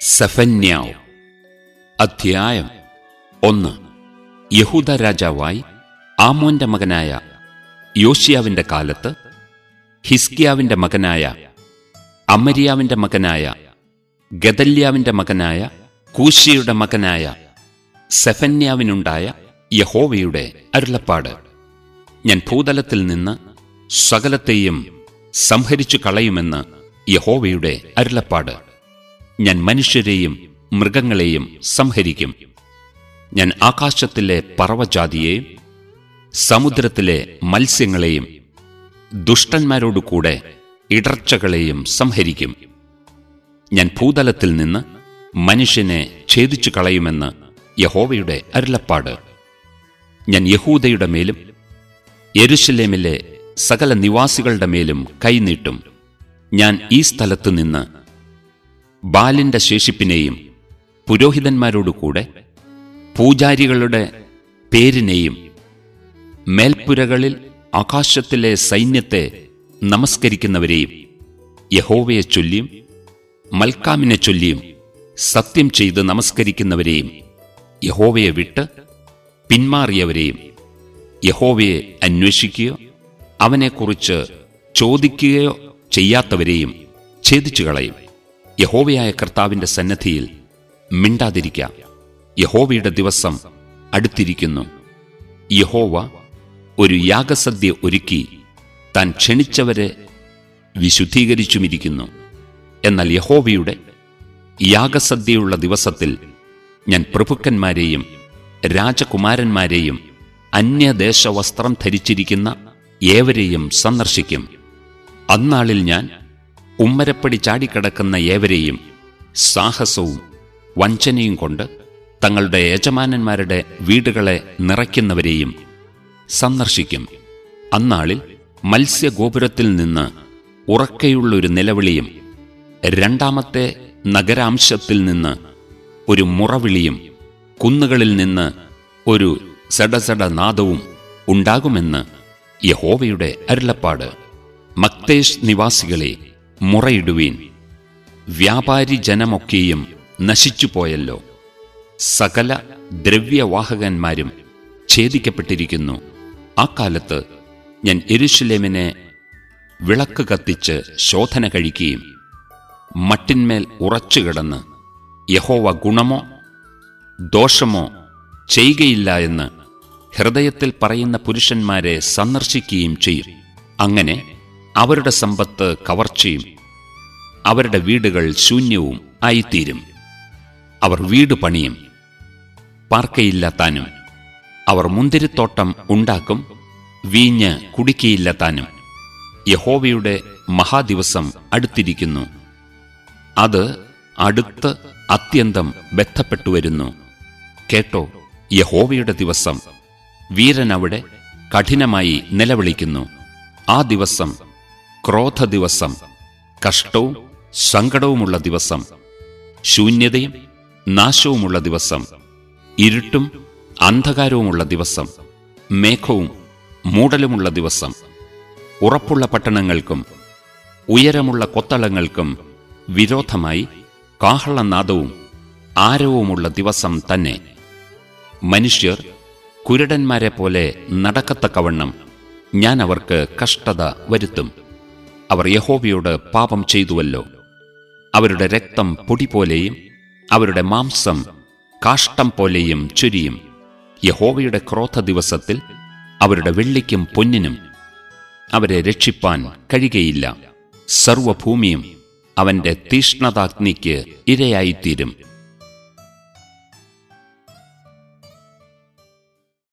സഫന്യാവ് അധ്യായം ഒന്ന് യഹൂദ രാജാവായി ആമോന്റെ മകനായ യോശിയാവിന്റെ കാലത്ത് ഹിസ്കിയാവിന്റെ മകനായ അമരിയാവിന്റെ മകനായ ഗദല്യാവിന്റെ മകനായ കൂശിയുടെ മകനായ സെഫന്യാവിനുണ്ടായ യഹോവയുടെ അരുളപ്പാട് ഞാൻ ഭൂതലത്തിൽ നിന്ന് സകലത്തെയും സംഹരിച്ചു കളയുമെന്ന് യഹോവയുടെ അരുളപ്പാട് ഞാൻ മനുഷ്യരെയും മൃഗങ്ങളെയും സംഹരിക്കും ഞാൻ ആകാശത്തിലെ പറവജാതിയെയും സമുദ്രത്തിലെ മത്സ്യങ്ങളെയും ദുഷ്ടന്മാരോടുകൂടെ ഇടർച്ചകളെയും സംഹരിക്കും ഞാൻ ഭൂതലത്തിൽ നിന്ന് മനുഷ്യനെ ഛേദിച്ചു കളയുമെന്ന് യഹോവയുടെ അരുളപ്പാട് ഞാൻ യഹൂദയുടെ മേലും യെരുശലേമിലെ സകല നിവാസികളുടെ മേലും കൈനീട്ടും ഞാൻ ഈ സ്ഥലത്ത് നിന്ന് ബാലിന്റെ ശേഷിപ്പിനെയും പുരോഹിതന്മാരോടുകൂടെ പൂജാരികളുടെ പേരിനെയും മേൽപ്പുരകളിൽ ആകാശത്തിലെ സൈന്യത്തെ നമസ്കരിക്കുന്നവരെയും യഹോവയെ ചൊല്ലിയും മൽക്കാമിനെ ചൊല്ലിയും സത്യം ചെയ്ത് നമസ്കരിക്കുന്നവരെയും യഹോവയെ വിട്ട് പിന്മാറിയവരെയും യഹോവയെ അന്വേഷിക്കുകയോ അവനെക്കുറിച്ച് ചോദിക്കുകയോ ചെയ്യാത്തവരെയും ഛേദിച്ചു കളയും യഹോവയായ കർത്താവിന്റെ സന്നദ്ധിയിൽ മിണ്ടാതിരിക്കാം യഹോവയുടെ ദിവസം അടുത്തിരിക്കുന്നു യഹോവ ഒരു യാഗസദ്യ ഒരുക്കി താൻ ക്ഷണിച്ചവരെ വിശുദ്ധീകരിച്ചുമിരിക്കുന്നു എന്നാൽ യഹോവയുടെ യാഗസദ്യയുള്ള ദിവസത്തിൽ ഞാൻ പ്രഭുക്കന്മാരെയും രാജകുമാരന്മാരെയും അന്യദേശവസ്ത്രം ധരിച്ചിരിക്കുന്ന ഏവരെയും സന്ദർശിക്കും അന്നാളിൽ ഞാൻ ഉമ്മരപ്പടി ചാടിക്കിടക്കുന്ന ഏവരെയും സാഹസവും വഞ്ചനയും കൊണ്ട് തങ്ങളുടെ യജമാനന്മാരുടെ വീടുകളെ നിറയ്ക്കുന്നവരെയും സന്ദർശിക്കും അന്നാളിൽ മത്സ്യഗോപുരത്തിൽ നിന്ന് ഉറക്കെയുള്ളൊരു നിലവിളിയും രണ്ടാമത്തെ നഗരാംശത്തിൽ നിന്ന് ഒരു മുറവിളിയും കുന്നുകളിൽ നിന്ന് ഒരു സഡസഡ നാദവും ഉണ്ടാകുമെന്ന് യഹോവയുടെ അരുളപ്പാട് മക്തേഷ് നിവാസികളെ മുറയിടുവീൻ വ്യാപാരി ജനമൊക്കെയും നശിച്ചുപോയല്ലോ സകല ദ്രവ്യവാഹകന്മാരും ഛേദിക്കപ്പെട്ടിരിക്കുന്നു ആ കാലത്ത് ഞാൻ എരുഷലേമിനെ വിളക്ക് കത്തിച്ച് ശോധന കഴിക്കുകയും മട്ടിന്മേൽ ഉറച്ചുകിടന്ന് യഹോവ ഗുണമോ ദോഷമോ ചെയ്യുകയില്ല എന്ന് ഹൃദയത്തിൽ പറയുന്ന പുരുഷന്മാരെ സന്ദർശിക്കുകയും ചെയ്യും അങ്ങനെ അവരുടെ സമ്പത്ത് കവർച്ചയും അവരുടെ വീടുകൾ ശൂന്യവും ആയിത്തീരും അവർ വീട് പണിയും പാർക്കയില്ല താനും അവർ മുന്തിരിത്തോട്ടം ഉണ്ടാക്കും വീഞ്ഞ് കുടിക്കയില്ല താനും യഹോവയുടെ മഹാദിവസം അടുത്തിരിക്കുന്നു അത് അടുത്ത് അത്യന്തം ബന്ധപ്പെട്ടു വരുന്നു കേട്ടോ യഹോവയുടെ ദിവസം വീരൻ അവിടെ കഠിനമായി നിലവിളിക്കുന്നു ആ ദിവസം ക്രോധ ദിവസം കഷ്ടവും സങ്കടവുമുള്ള ദിവസം ശൂന്യതയും നാശവുമുള്ള ദിവസം ഇരുട്ടും അന്ധകാരവുമുള്ള ദിവസം മേഘവും മൂടലുമുള്ള ദിവസം ഉറപ്പുള്ള പട്ടണങ്ങൾക്കും ഉയരമുള്ള കൊത്തളങ്ങൾക്കും വിരോധമായി കാഹളനാദവും ആരവുമുള്ള ദിവസം തന്നെ മനുഷ്യർ കുരുടന്മാരെ പോലെ നടക്കത്തക്കവണ്ണം ഞാൻ അവർക്ക് കഷ്ടത വരുത്തും അവർ യഹോവയോട് പാപം ചെയ്തുവല്ലോ അവരുടെ രക്തം പൊടി പോലെയും അവരുടെ മാംസം കാഷ്ടം പോലെയും ചുരിയും യഹോവയുടെ ക്രോധ ദിവസത്തിൽ അവരുടെ വെള്ളിക്കും പൊന്നിനും അവരെ രക്ഷിപ്പാൻ കഴിയുകയില്ല സർവഭൂമിയും അവന്റെ തീഷ്ണതാഗ്നിക്ക് ഇരയായിത്തീരും